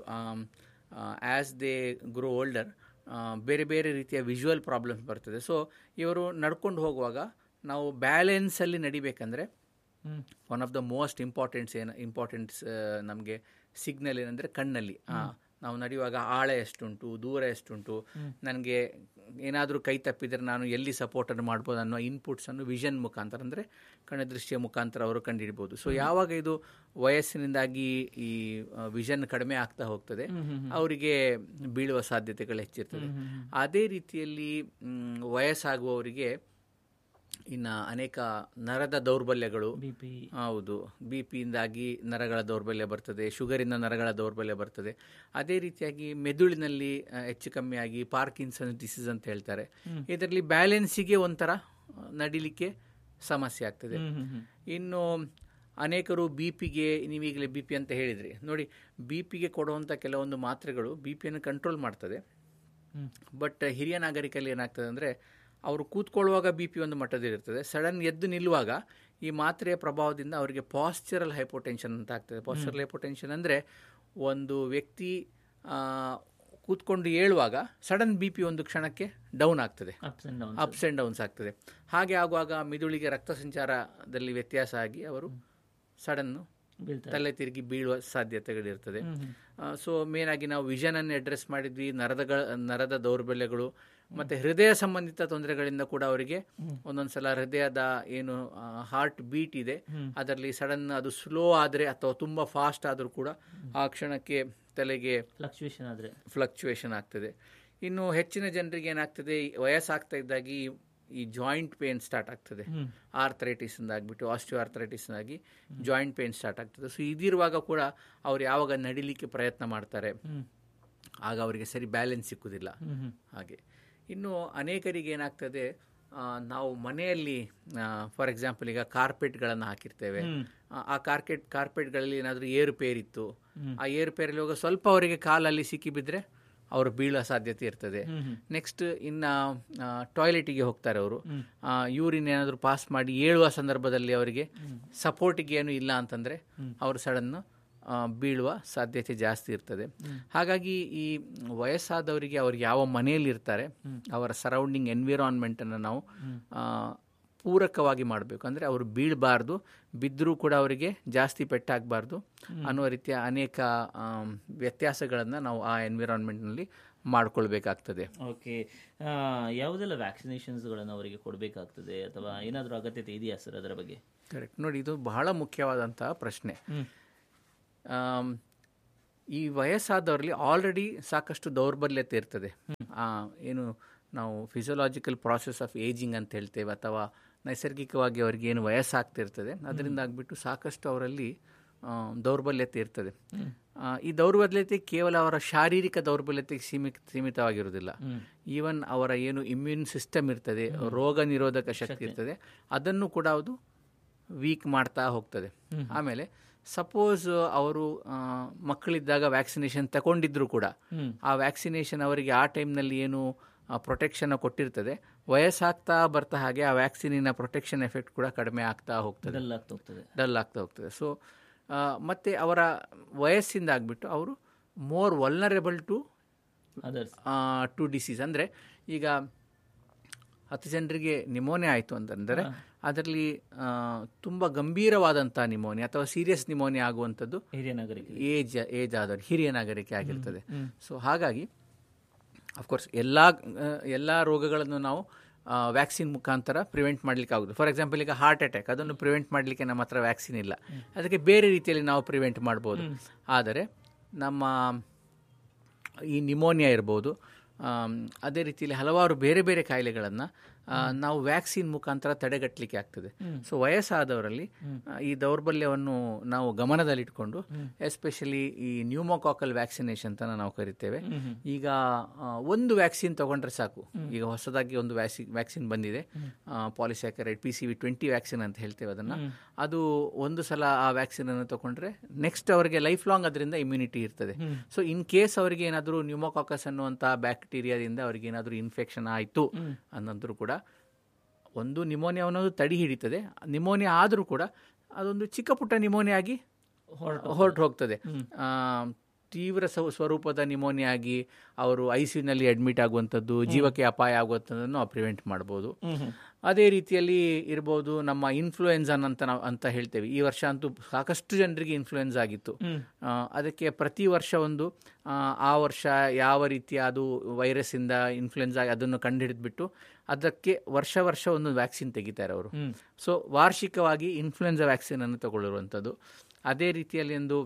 ಆ್ಯಸ್ ದೇ ಗ್ರೋ ಓಲ್ಡರ್ ಬೇರೆ ಬೇರೆ ರೀತಿಯ ವಿಜುವಲ್ ಪ್ರಾಬ್ಲಮ್ಸ್ ಬರ್ತದೆ ಸೊ ಇವರು ನಡ್ಕೊಂಡು ಹೋಗುವಾಗ ನಾವು ಬ್ಯಾಲೆನ್ಸಲ್ಲಿ ನಡಿಬೇಕಂದ್ರೆ one of the most importants ಏನು ಇಂಪಾರ್ಟೆಂಟ್ಸ್ ನಮಗೆ ಸಿಗ್ನಲ್ ಏನಂದರೆ ಕಣ್ಣಲ್ಲಿ ಆ, ನಾವು ನಡೆಯುವಾಗ ಆಳ ಎಷ್ಟುಂಟು ದೂರ ಎಷ್ಟುಂಟು ನನಗೆ ಏನಾದರೂ ಕೈ ತಪ್ಪಿದರೆ ನಾನು ಎಲ್ಲಿ ಸಪೋರ್ಟನ್ನು ಮಾಡ್ಬೋದು ಅನ್ನೋ ಇನ್ಪುಟ್ಸನ್ನು ವಿಷನ್ ಮುಖಾಂತರ ಅಂದರೆ ಕಣ್ಣದೃಷ್ಟಿಯ ಮುಖಾಂತರ ಅವರು ಕಂಡುಹಿಡ್ಬೋದು ಸೊ ಯಾವಾಗ ಇದು ವಯಸ್ಸಿನಿಂದಾಗಿ ಈ ವಿಷನ್ ಕಡಿಮೆ ಆಗ್ತಾ ಹೋಗ್ತದೆ ಅವರಿಗೆ ಬೀಳುವ ಸಾಧ್ಯತೆಗಳು ಹೆಚ್ಚಿರ್ತದೆ ಅದೇ ರೀತಿಯಲ್ಲಿ ಮ್, ವಯಸ್ಸಾಗುವವರಿಗೆ ಇನ್ನು ಅನೇಕ ನರದ ದೌರ್ಬಲ್ಯಗಳು ಬಿ ಪಿ ಹೌದು ಬಿ ಪಿಯಿಂದಾಗಿ ನರಗಳ ದೌರ್ಬಲ್ಯ ಬರ್ತದೆ ಶುಗರಿಂದ ನರಗಳ ದೌರ್ಬಲ್ಯ ಬರ್ತದೆ ಅದೇ ರೀತಿಯಾಗಿ ಮೆದುಳಿನಲ್ಲಿ ಆ, ಹೆಚ್ಚು ಕಮ್ಮಿ ಆಗಿ ಪಾರ್ಕಿನ್ಸನ್ ಡಿಸೀಸ್ ಅಂತ ಹೇಳ್ತಾರೆ ಇದರಲ್ಲಿ ಬ್ಯಾಲೆನ್ಸಿಗೆ ಒಂಥರ ಆ, ನಡಿಲಿಕ್ಕೆ ಸಮಸ್ಯೆ ಆಗ್ತದೆ ಇನ್ನು ಅನೇಕರು ಬಿ ಪಿಗೆ ನೀವೀಗಲೇ ಬಿ ಪಿ ಅಂತ ಹೇಳಿದ್ರಿ ನೋಡಿ ಬಿ ಪಿಗೆ ಕೊಡುವಂಥ ಕೆಲವೊಂದು ಮಾತ್ರೆಗಳು ಬಿ ಪಿಯನ್ನು ಕಂಟ್ರೋಲ್ ಮಾಡ್ತದೆ ಬಟ್ ಹಿರಿಯ ನಾಗರಿಕರಲ್ಲಿ ಏನಾಗ್ತದೆ ಅಂದರೆ ಅವರು ಕೂತ್ಕೊಳ್ಳುವಾಗ ಬಿ ಪಿ ಒಂದು ಮಟ್ಟದಲ್ಲಿರ್ತದೆ ಸಡನ್ ಎದ್ದು ನಿಲ್ಲುವಾಗ ಈ ಮಾತ್ರೆಯ ಪ್ರಭಾವದಿಂದ ಅವರಿಗೆ ಪಾಸ್ಚರಲ್ ಹೈಪೋಟೆನ್ಷನ್ ಅಂತ ಆಗ್ತದೆ ಪಾಸ್ಚರಲ್ ಹೈಪೋಟೆನ್ಷನ್ ಅಂದರೆ ಒಂದು ವ್ಯಕ್ತಿ ಆ, ಕೂತ್ಕೊಂಡು ಏಳುವಾಗ ಸಡನ್ ಬಿ ಪಿ ಒಂದು ಕ್ಷಣಕ್ಕೆ ಡೌನ್ ಆಗ್ತದೆ ups and down ups and downs ಆಗ್ತದೆ ಹಾಗೆ ಆಗುವಾಗ ಮಿದುಳಿಗೆ ರಕ್ತ ಸಂಚಾರದಲ್ಲಿ ವ್ಯತ್ಯಾಸ ಆಗಿ ಅವರು ಸಡನ್ನು ಬೀಳ್ತಾರೆ ತಲೆ ತಿರುಗಿ ಬೀಳುವ ಸಾಧ್ಯತೆಗಳಿರ್ತದೆ ಸೊ ಮೇನ್ ಆಗಿ ನಾವು ವಿಷನ್ ಅನ್ನು ಅಡ್ರೆಸ್ ಮಾಡಿದ್ವಿ ನರದಗಳ ನರದ ದೌರ್ಬಲ್ಯಗಳು ಮತ್ತೆ ಹೃದಯ ಸಂಬಂಧಿತ ತೊಂದರೆಗಳಿಂದ ಕೂಡ ಅವರಿಗೆ ಒಂದೊಂದ್ಸಲ ಹೃದಯದ ಏನು ಹಾರ್ಟ್ ಬೀಟ್ ಇದೆ ಅದರಲ್ಲಿ ಸಡನ್ ಅದು ಸ್ಲೋ ಆದರೆ ಅಥವಾ ತುಂಬಾ ಫಾಸ್ಟ್ ಆದರೂ ಕೂಡ ಆ ಕ್ಷಣಕ್ಕೆ ತಲೆಗೆ ಫ್ಲಕ್ಚುಯೇಷನ್ ಆದರೆ ಫ್ಲಕ್ಚುಯೇಷನ್ ಆಗ್ತದೆ ಇನ್ನು ಹೆಚ್ಚಿನ ಜನರಿಗೆ ಏನಾಗ್ತದೆ ಈ ವಯಸ್ಸಾಗ್ತಾ ಇದ್ದಾಗಿ ಈ- ಈ ಜಾಯಿಂಟ್ ಪೇನ್ ಸ್ಟಾರ್ಟ್ ಆಗ್ತದೆ ಆರ್ಥರೈಟಿಸ್ ಆಗ್ಬಿಟ್ಟು ಆಸ್ಟಿಯೋ ಆರ್ಥರೈಟಿಸ್ ಆಗಿ ಜಾಯಿಂಟ್ ಪೇನ್ ಸ್ಟಾರ್ಟ್ ಆಗ್ತದೆ ಸೊ ಇದಿರುವಾಗ ಕೂಡ ಅವ್ರು ಯಾವಾಗ ನಡಿಲಿಕ್ಕೆ ಪ್ರಯತ್ನ ಮಾಡ್ತಾರೆ ಆಗ ಅವರಿಗೆ ಸರಿ ಬ್ಯಾಲೆನ್ಸ್ ಸಿಕ್ಕುದಿಲ್ಲ ಹಾಗೆ ಇನ್ನು ಅನೇಕರಿಗೆ ಏನಾಗ್ತದೆ ಆ, ನಾವು ಮನೆಯಲ್ಲಿ ಫಾರ್ ಎಕ್ಸಾಂಪಲ್ ಈಗ ಕಾರ್ಪೆಟ್ಗಳನ್ನು ಹಾಕಿರ್ತೇವೆ ಆ- ಆ ಕಾರ್ಪೆಟ್ ಕಾರ್ಪೆಟ್ಗಳಲ್ಲಿ ಏನಾದರೂ ಏರುಪೇರಿತ್ತು ಆ ಏರುಪೇರಲ್ಲಿ ಹೋಗ ಸ್ವಲ್ಪ ಅವರಿಗೆ ಕಾಲಲ್ಲಿ ಸಿಕ್ಕಿ ಬಿದ್ದರೆ ಅವರು ಬೀಳೋ ಸಾಧ್ಯತೆ ಇರ್ತದೆ ನೆಕ್ಸ್ಟ್ ಇನ್ನ ಟಾಯ್ಲೆಟಿಗೆ ಹೋಗ್ತಾರೆ ಅವರು ಯೂರಿನ್ ಏನಾದರೂ ಪಾಸ್ ಮಾಡಿ ಏಳುವ ಸಂದರ್ಭದಲ್ಲಿ ಅವರಿಗೆ ಸಪೋರ್ಟಿಗೆ ಏನು ಇಲ್ಲ ಅಂತಂದ್ರೆ ಅವರು ಸಡನ್ ಬೀಳುವ ಸಾಧ್ಯತೆ ಜಾಸ್ತಿ ಇರ್ತದೆ ಹಾಗಾಗಿ ಈ ವಯಸ್ಸಾದವರಿಗೆ ಅವ್ರು ಯಾವ ಮನೆಯಲ್ಲಿ ಇರ್ತಾರೆ ಅವರ ಸರೌಂಡಿಂಗ್ ಎನ್ವಿರಾನ್ಮೆಂಟ್ ಅನ್ನು ನಾವು ಆ, ಪೂರಕವಾಗಿ ಮಾಡಬೇಕು ಅಂದರೆ ಅವರು ಬೀಳಬಾರ್ದು ಬಿದ್ದರೂ ಕೂಡ ಅವರಿಗೆ ಜಾಸ್ತಿ ಪೆಟ್ಟಾಗಬಾರ್ದು ಅನ್ನುವ ರೀತಿಯ ಅನೇಕ ಆಮ್, ವ್ಯತ್ಯಾಸಗಳನ್ನು ನಾವು ಆ ಎನ್ವಿರಾನ್ಮೆಂಟ್ನಲ್ಲಿ ಮಾಡ್ಕೊಳ್ಬೇಕಾಗ್ತದೆ ಓಕೆ ಯಾವುದೆಲ್ಲ ವ್ಯಾಕ್ಸಿನೇಷನ್ಸ್ಗಳನ್ನು ಅವರಿಗೆ ಕೊಡಬೇಕಾಗ್ತದೆ ಅಥವಾ ಏನಾದರೂ ಅಗತ್ಯತೆ ಇದೆಯಾ ಸರ್ ಅದರ ಬಗ್ಗೆ ಕರೆಕ್ಟ್ ನೋಡಿ ಇದು ಬಹಳ ಮುಖ್ಯವಾದಂತಹ ಪ್ರಶ್ನೆ ಆಮ್, ಈ ವಯಸ್ಸಾದವರಲ್ಲಿ ಆಲ್ರೆಡಿ ಸಾಕಷ್ಟು ದೌರ್ಬಲ್ಯತೆ ಇರ್ತದೆ ಆ, ಏನು ನಾವು ಫಿಸಿಯೋಲಾಜಿಕಲ್ ಪ್ರಾಸೆಸ್ ಆಫ್ ಏಜಿಂಗ್ ಅಂತ ಹೇಳ್ತೇವೆ ಅಥವಾ ನೈಸರ್ಗಿಕವಾಗಿ ಅವರಿಗೆ ಏನು ವಯಸ್ಸಾಗ್ತಿರ್ತದೆ ಅದರಿಂದ ಆಗ್ಬಿಟ್ಟು ಸಾಕಷ್ಟು ಅವರಲ್ಲಿ ಆ, ದೌರ್ಬಲ್ಯತೆ ಇರ್ತದೆ ಆ, ಈ ದೌರ್ಬಲ್ಯತೆ ಕೇವಲ ಅವರ ಶಾರೀರಿಕ ದೌರ್ಬಲ್ಯತೆಗೆ ಸೀಮಿತ ಸೀಮಿತವಾಗಿರುವುದಿಲ್ಲ ಈವನ್ ಅವರ ಏನು ಇಮ್ಯೂನ್ ಸಿಸ್ಟಮ್ ಇರ್ತದೆ ರೋಗ ನಿರೋಧಕ ಶಕ್ತಿ ಇರ್ತದೆ ಅದನ್ನು ಕೂಡ ಅದು ವೀಕ್ ಮಾಡ್ತಾ ಹೋಗ್ತದೆ ಆಮೇಲೆ ಸಪೋಸ್ ಅವರು ಆ, ಮಕ್ಕಳಿದ್ದಾಗ ವ್ಯಾಕ್ಸಿನೇಷನ್ ತಗೊಂಡಿದ್ರು ಕೂಡ ಆ ವ್ಯಾಕ್ಸಿನೇಷನ್ ಅವರಿಗೆ ಆ ಟೈಮ್ನಲ್ಲಿ ಏನು ಪ್ರೊಟೆಕ್ಷನ್ ಕೊಟ್ಟಿರ್ತದೆ ವಯಸ್ಸಾಗ್ತಾ ಬರ್ತಾ ಹಾಗೆ ಆ ವ್ಯಾಕ್ಸಿನಿನ ಪ್ರೊಟೆಕ್ಷನ್ ಎಫೆಕ್ಟ್ ಕೂಡ ಕಡಿಮೆ ಆಗ್ತಾ ಹೋಗ್ತದೆ ಡಲ್ ಆಗ್ತಾ ಹೋಗ್ತದೆ ಡಲ್ ಆಗ್ತಾ ಹೋಗ್ತದೆ ಸೊ ಮತ್ತು ಅವರ ವಯಸ್ಸಿಂದ ಆಗಿಬಿಟ್ಟು ಅವರು more vulnerable to others to disease ಅಂದರೆ ಈಗ ಹತ್ತು ಜನರಿಗೆ ನಿಮೋನಿಯಾ ಆಯಿತು ಅಂತಂದರೆ ಅದರಲ್ಲಿ ತುಂಬ ಗಂಭೀರವಾದಂಥ ನಿಮೋನಿಯಾ ಅಥವಾ ಸೀರಿಯಸ್ ನಿಮೋನಿಯಾ ಆಗುವಂಥದ್ದು ಹಿರಿಯ ನಾಗರಿಕ ಏಜ್ ಏಜ್ ಆದವರು ಹಿರಿಯ ನಾಗರಿಕೆ ಆಗಿರ್ತದೆ ಸೊ ಹಾಗಾಗಿ ಅಫ್ಕೋರ್ಸ್ ಎಲ್ಲ ಎಲ್ಲ ರೋಗಗಳನ್ನು ನಾವು ವ್ಯಾಕ್ಸಿನ್ ಮುಖಾಂತರ ಪ್ರಿವೆಂಟ್ ಮಾಡಲಿಕ್ಕೆ ಆಗುದು ಫಾರ್ ಎಕ್ಸಾಂಪಲ್ ಈಗ ಹಾರ್ಟ್ ಅಟ್ಯಾಕ್ ಅದನ್ನು ಪ್ರಿವೆಂಟ್ ಮಾಡಲಿಕ್ಕೆ ನಮ್ಮ ಹತ್ರ ವ್ಯಾಕ್ಸಿನ್ ಇಲ್ಲ ಅದಕ್ಕೆ ಬೇರೆ ರೀತಿಯಲ್ಲಿ ನಾವು ಪ್ರಿವೆಂಟ್ ಮಾಡ್ಬೋದು ಆದರೆ ನಮ್ಮ ಈ ನಿಮೋನಿಯಾ ಇರ್ಬೋದು ಆಮ್, ಅದೇ ರೀತಿಯಲ್ಲಿ ಹಲವಾರು ಬೇರೆ ಬೇರೆ ಕಾಯಿಲೆಗಳನ್ನು ನಾವು ವ್ಯಾಕ್ಸಿನ್ ಮುಖಾಂತರ ತಡೆಗಟ್ಟಲಿಕ್ಕೆ ಆಗ್ತದೆ ಸೊ ವಯಸ್ಸಾದವರಲ್ಲಿ ಆ, ಈ ದೌರ್ಬಲ್ಯವನ್ನು ನಾವು ಗಮನದಲ್ಲಿಟ್ಕೊಂಡು ಎಸ್ಪೆಷಲಿ ಈ ನ್ಯೂಮೋಕಾಕಲ್ ವ್ಯಾಕ್ಸಿನೇಷನ್ ಅಂತ ನಾವು ಕರಿತೇವೆ ಈಗ ಆ, ಒಂದು ವ್ಯಾಕ್ಸಿನ್ ತಗೊಂಡ್ರೆ ಸಾಕು ಈಗ ಹೊಸದಾಗಿ ಒಂದು ವ್ಯಾಕ್ಸಿ ವ್ಯಾಕ್ಸಿನ್ ಬಂದಿದೆ polysaccharide P C V twenty vaccine ಅಂತ ಹೇಳ್ತೇವೆ ಅದನ್ನು ಅದು ಒಂದು ಸಲ ಆ ವ್ಯಾಕ್ಸಿನ್ ಅನ್ನು ತಗೊಂಡ್ರೆ ನೆಕ್ಸ್ಟ್ ಅವರಿಗೆ ಲೈಫ್ ಲಾಂಗ್ ಅದರಿಂದ ಇಮ್ಯುನಿಟಿ ಇರ್ತದೆ ಸೊ ಇನ್ ಕೇಸ್ ಅವರಿಗೆ ಏನಾದರೂ ನ್ಯೂಮೋಕಾಕಸ್ ಅನ್ನುವಂಥ ಬ್ಯಾಕ್ಟೀರಿಯಾದಿಂದ ಅವರಿಗೆ ಏನಾದರೂ ಇನ್ಫೆಕ್ಷನ್ ಆಯಿತು ಅನ್ನಂತರೂ ಕೂಡ ಒಂದು ನಿಮೋನಿಯಾ ಅನ್ನೋದು ತಡಿ ಹಿಡಿತದೆ ನಿಮೋನಿಯಾ ಆದರೂ ಕೂಡ ಅದೊಂದು ಚಿಕ್ಕ ಪುಟ್ಟ ನಿಮೋನಿಯಾ ಆಗಿ ಹೊರಟು ಹೋಗ್ತದೆ ಆ, ತೀವ್ರ ಸ್ವ- ಸ್ವರೂಪದ ನಿಮೋನಿಯಾ ಆಗಿ ಅವರು ಐ ನಲ್ಲಿ ಅಡ್ಮಿಟ್ ಆಗುವಂಥದ್ದು ಜೀವಕ್ಕೆ ಅಪಾಯ ಆಗುವಂಥದ್ದನ್ನು ನಾವು ಪ್ರಿವೆಂಟ್ ಮಾಡ್ಬೋದು ಅದೇ ರೀತಿಯಲ್ಲಿ ಇರ್ಬೋದು ನಮ್ಮ ಇನ್ಫ್ಲೂಯೆನ್ಸನ್ ಅಂತ ನಾವು ಅಂತ ಹೇಳ್ತೇವೆ ಈ ವರ್ಷ ಅಂತೂ ಸಾಕಷ್ಟು ಜನರಿಗೆ ಇನ್ಫ್ಲೂಯೆನ್ಸ್ ಆಗಿತ್ತು ಆ, ಅದಕ್ಕೆ ಪ್ರತಿ ವರ್ಷ ಒಂದು ಆ, ಆ ವರ್ಷ ಯಾವ ರೀತಿಯ ಅದು ವೈರಸ್ಸಿಂದ ಇನ್ಫ್ಲುಯೆನ್ಸ್ ಆಗಿ ಅದನ್ನು ಕಂಡುಹಿಡಿದ್ಬಿಟ್ಟು ಅದಕ್ಕೆ ವರ್ಷ ವರ್ಷ ಒಂದು ವ್ಯಾಕ್ಸಿನ್ ತೆಗಿತಾರೆ ಅವರು ಸೊ ವಾರ್ಷಿಕವಾಗಿ ಇನ್ಫ್ಲುಯೆನ್ಸಾ ವ್ಯಾಕ್ಸಿನ್ ಅನ್ನು ತಗೊಳ್ಳಿರುವಂಥದ್ದು ಅದೇ ರೀತಿಯಲ್ಲಿ ಒಂದು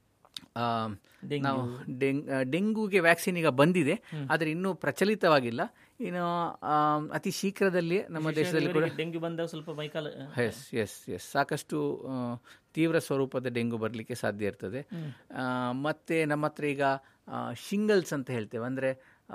ಆ, ನಾವು ಡೆಂಗ್ ಆ, ಡೆಂಗೂಗೆ ವ್ಯಾಕ್ಸಿನ್ ಈಗ ಬಂದಿದೆ ಆದರೆ ಇನ್ನೂ ಪ್ರಚಲಿತವಾಗಿಲ್ಲ ಇನ್ನು ಆ, ಅತಿ ಶೀಘ್ರದಲ್ಲಿ ನಮ್ಮ ದೇಶದಲ್ಲಿ ಕೂಡ ಡೆಂಗ್ಯೂ ಬಂದಾಗ ಸ್ವಲ್ಪ ಮೈಕಾಲ ಎಸ್ ಎಸ್ ಎಸ್ ಸಾಕಷ್ಟು ಆ, ತೀವ್ರ ಸ್ವರೂಪದ ಡೆಂಗು ಬರಲಿಕ್ಕೆ ಸಾಧ್ಯ ಇರ್ತದೆ ಆ, ಮತ್ತೆ ನಮ್ಮ ಹತ್ರ ಈಗ ಶಿಂಗಲ್ಸ್ ಅಂತ ಹೇಳ್ತೇವೆ ಅಂದರೆ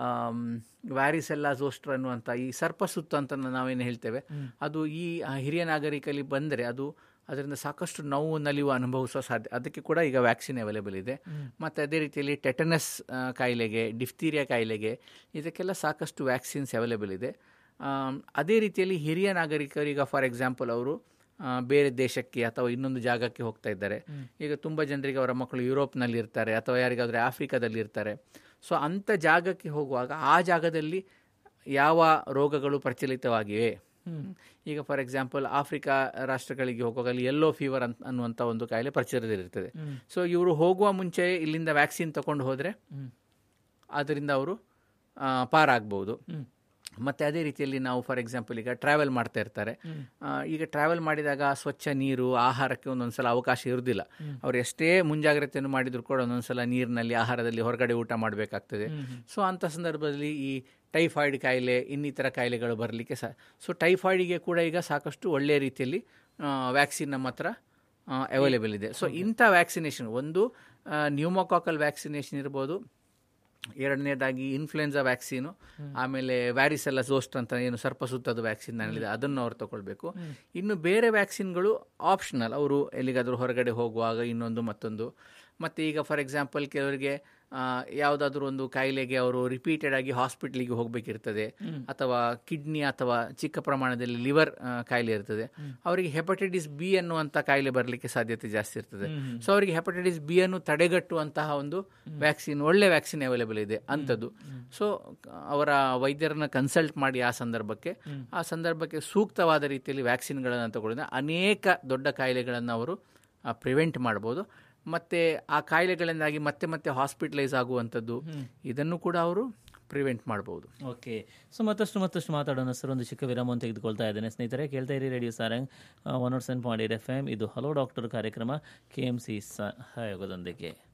ವ್ಯಾರಿಸೆಲ್ಲಾ ಝೋಸ್ಟ್ರ್ ಅನ್ನುವಂಥ ಈ ಸರ್ಪಸುತ್ತು ಅಂತ ನಾವೇನು ಹೇಳ್ತೇವೆ ಅದು ಈ ಆ, ಹಿರಿಯ ನಾಗರಿಕರಲ್ಲಿ ಬಂದರೆ ಅದು ಅದರಿಂದ ಸಾಕಷ್ಟು ನೋವು ನಲಿವು ಅನುಭವಿಸುವ ಸಾಧ್ಯ ಅದಕ್ಕೆ ಕೂಡ ಈಗ ವ್ಯಾಕ್ಸಿನ್ ಅವೈಲೇಬಲ್ ಇದೆ ಮತ್ತು ಅದೇ ರೀತಿಯಲ್ಲಿ ಟೆಟನಸ್ ಆ, ಕಾಯಿಲೆಗೆ ಡಿಫ್ತೀರಿಯಾ ಕಾಯಿಲೆಗೆ ಇದಕ್ಕೆಲ್ಲ ಸಾಕಷ್ಟು ವ್ಯಾಕ್ಸಿನ್ಸ್ ಅವೈಲೇಬಲ್ ಇದೆ ಆಮ್, ಅದೇ ರೀತಿಯಲ್ಲಿ ಹಿರಿಯ ನಾಗರಿಕರೀಗ ಫಾರ್ ಎಕ್ಸಾಂಪಲ್ ಅವರು ಆ, ಬೇರೆ ದೇಶಕ್ಕೆ ಅಥವಾ ಇನ್ನೊಂದು ಜಾಗಕ್ಕೆ ಹೋಗ್ತಾ ಇದ್ದಾರೆ ಈಗ ತುಂಬ ಜನರಿಗೆ ಅವರ ಮಕ್ಕಳು ಯುರೋಪ್ನಲ್ಲಿ ಇರ್ತಾರೆ ಅಥವಾ ಯಾರಿಗಾದರೂ ಆಫ್ರಿಕಾದಲ್ಲಿ ಇರ್ತಾರೆ ಸೊ ಅಂಥ ಜಾಗಕ್ಕೆ ಹೋಗುವಾಗ ಆ ಜಾಗದಲ್ಲಿ ಯಾವ ರೋಗಗಳು ಪ್ರಚಲಿತವಾಗಿವೆ ಈಗ ಫಾರ್ ಎಕ್ಸಾಂಪಲ್ ಆಫ್ರಿಕಾ ರಾಷ್ಟ್ರಗಳಿಗೆ ಹೋಗುವಾಗ ಅಲ್ಲಿ ಯೆಲ್ಲೋ ಫೀವರ್ ಅಂತ ಅನ್ನುವಂಥ ಒಂದು ಕಾಯಿಲೆ ಪ್ರಚಲಿತದಲ್ಲಿರ್ತದೆ ಸೊ ಇವರು ಹೋಗುವ ಮುಂಚೆ ಇಲ್ಲಿಂದ ವ್ಯಾಕ್ಸಿನ್ ತಗೊಂಡು ಹೋದರೆ ಅದರಿಂದ ಅವರು ಆ, ಪಾರಾಗ್ಬೋದು ಮತ್ತು ಅದೇ ರೀತಿಯಲ್ಲಿ ನಾವು ಫಾರ್ ಎಕ್ಸಾಂಪಲ್ ಈಗ ಟ್ರಾವೆಲ್ ಮಾಡ್ತಾ ಇರ್ತಾರೆ ಆ, ಈಗ ಟ್ರಾವೆಲ್ ಮಾಡಿದಾಗ ಸ್ವಚ್ಛ ನೀರು ಆಹಾರಕ್ಕೆ ಒಂದೊಂದ್ಸಲ ಅವಕಾಶ ಇರುವುದಿಲ್ಲ ಅವ್ರು ಎಷ್ಟೇ ಮುಂಜಾಗ್ರತೆಯನ್ನು ಮಾಡಿದ್ರು ಕೂಡ ಒಂದೊಂದ್ಸಲ ನೀರಿನಲ್ಲಿ ಆಹಾರದಲ್ಲಿ ಹೊರಗಡೆ ಊಟ ಮಾಡಬೇಕಾಗ್ತದೆ ಸೊ ಅಂಥ ಸಂದರ್ಭದಲ್ಲಿ ಈ ಟೈಫಾಯ್ಡ್ ಕಾಯಿಲೆ ಇನ್ನಿತರ ಕಾಯಿಲೆಗಳು ಬರಲಿಕ್ಕೆ ಸಹ ಸೊ ಟೈಫಾಯ್ಡಿಗೆ ಕೂಡ ಈಗ ಸಾಕಷ್ಟು ಒಳ್ಳೆಯ ರೀತಿಯಲ್ಲಿ ವ್ಯಾಕ್ಸಿನ್ ನಮ್ಮ ಹತ್ರ ಅವೈಲೇಬಲ್ ಇದೆ ಸೊ ಇಂಥ ವ್ಯಾಕ್ಸಿನೇಷನ್ ಒಂದು ನ್ಯೂಮೋಕಾಕಲ್ ವ್ಯಾಕ್ಸಿನೇಷನ್ ಇರ್ಬೋದು ಎರಡನೇದಾಗಿ ಇನ್ಫ್ಲುಯೆನ್ಸಾ ವ್ಯಾಕ್ಸಿನು ಆಮೇಲೆ ವ್ಯಾರಿಸೆಲ್ಲ ಝೋಸ್ಟ್ ಅಂತ ಏನು ಸರ್ಪಸುತ್ತದ ವ್ಯಾಕ್ಸಿನ್ ಹೇಳಿದೆ ಅದನ್ನು ಅವ್ರು ತಗೊಳ್ಬೇಕು ಇನ್ನು ಬೇರೆ ವ್ಯಾಕ್ಸಿನ್ಗಳು ಆಪ್ಷನಲ್ ಅವರು ಎಲ್ಲಿಗಾದರೂ ಹೊರಗಡೆ ಹೋಗುವಾಗ ಇನ್ನೊಂದು ಮತ್ತೊಂದು ಮತ್ತು ಈಗ ಫಾರ್ ಎಕ್ಸಾಂಪಲ್ ಕೆಲವರಿಗೆ ಯಾವುದಾದ್ರೂ ಒಂದು ಕಾಯಿಲೆಗೆ ಅವರು ರಿಪೀಟೆಡ್ ಆಗಿ ಹಾಸ್ಪಿಟ್ಲಿಗೆ ಹೋಗಬೇಕಿರ್ತದೆ ಅಥವಾ ಕಿಡ್ನಿ ಅಥವಾ ಚಿಕ್ಕ ಪ್ರಮಾಣದಲ್ಲಿ ಲಿವರ್ ಕಾಯಿಲೆ ಇರ್ತದೆ ಅವರಿಗೆ ಹೆಪಟೈಟಿಸ್ ಬಿ ಅನ್ನುವಂಥ ಕಾಯಿಲೆ ಬರಲಿಕ್ಕೆ ಸಾಧ್ಯತೆ ಜಾಸ್ತಿ ಇರ್ತದೆ ಸೊ ಅವರಿಗೆ ಹೆಪಟೈಟಿಸ್ ಬಿ ಅನ್ನು ತಡೆಗಟ್ಟುವಂತಹ ಒಂದು ವ್ಯಾಕ್ಸಿನ್ ಒಳ್ಳೆ ವ್ಯಾಕ್ಸಿನ್ ಅವೈಲೇಬಲ್ ಇದೆ ಅಂಥದ್ದು ಸೊ ಅವರ ವೈದ್ಯರನ್ನ ಕನ್ಸಲ್ಟ್ ಮಾಡಿ ಆ ಸಂದರ್ಭಕ್ಕೆ ಆ ಸಂದರ್ಭಕ್ಕೆ ಸೂಕ್ತವಾದ ರೀತಿಯಲ್ಲಿ ವ್ಯಾಕ್ಸಿನ್ಗಳನ್ನು ತಗೊಳ್ಳೋದ್ರೆ ಅನೇಕ ದೊಡ್ಡ ಕಾಯಿಲೆಗಳನ್ನು ಅವರು ಪ್ರಿವೆಂಟ್ ಮಾಡ್ಬೋದು ಮತ್ತು ಆ ಕಾಯಿಲೆಗಳಿಂದಾಗಿ ಮತ್ತೆ ಮತ್ತೆ ಹಾಸ್ಪಿಟಲೈಸ್ ಆಗುವಂಥದ್ದು ಇದನ್ನು ಕೂಡ ಅವರು ಪ್ರಿವೆಂಟ್ ಮಾಡ್ಬೋದು ಓಕೆ ಸೊ ಮತ್ತಷ್ಟು ಮತ್ತಷ್ಟು ಮಾತಾಡೋಣ ಸರ್ ಒಂದು ಚಿಕ್ಕ ವಿರಾಮವನ್ನು ತೆಗೆದುಕೊಳ್ತಾ ಇದ್ದೇನೆ ಸ್ನೇಹಿತರೆ ಕೇಳ್ತಾ ಇರಿ radio Sarang one nought seven point eight F M ಇದು ಹಲೋ ಡಾಕ್ಟರ್ ಕಾರ್ಯಕ್ರಮ ಕೆ ಎಮ್ ಸಿ ಸಹಯೋಗದೊಂದಿಗೆ